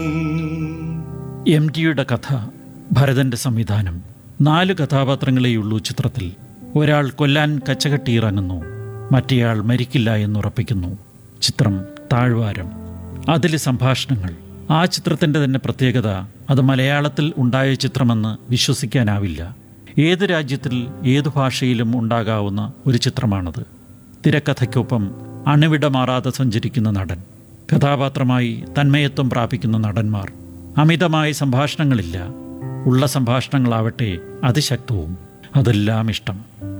M ടിയുടെ കഥ ഭരതന്റെ സംവിധാനം നാല് കഥാപാത്രങ്ങളെയുള്ളൂ ചിത്രത്തിൽ ഒരാൾ കൊല്ലാൻ കച്ചകെട്ടി ഇറങ്ങുന്നു മറ്റേയാൾ മരിക്കില്ല എന്നുറപ്പിക്കുന്നു ചിത്രം താഴ്വാരം അതിലെ സംഭാഷണങ്ങൾ ആ ചിത്രത്തിൻ്റെ തന്നെ പ്രത്യേകത അത് മലയാളത്തിൽ ഉണ്ടായ ചിത്രമെന്ന് വിശ്വസിക്കാനാവില്ല ഏത് രാജ്യത്തിൽ ഏതു ഭാഷയിലും ഉണ്ടാകാവുന്ന ഒരു ചിത്രമാണത് തിരക്കഥയ്ക്കൊപ്പം അണുവിട മാറാതെ സഞ്ചരിക്കുന്ന നടൻ കഥാപാത്രമായി തന്മയത്വം പ്രാപിക്കുന്ന നടന്മാർ അമിതമായ സംഭാഷണങ്ങളില്ല ഉള്ള സംഭാഷണങ്ങളാവട്ടെ അതിശക്തവും അതെല്ലാം ഇഷ്ടം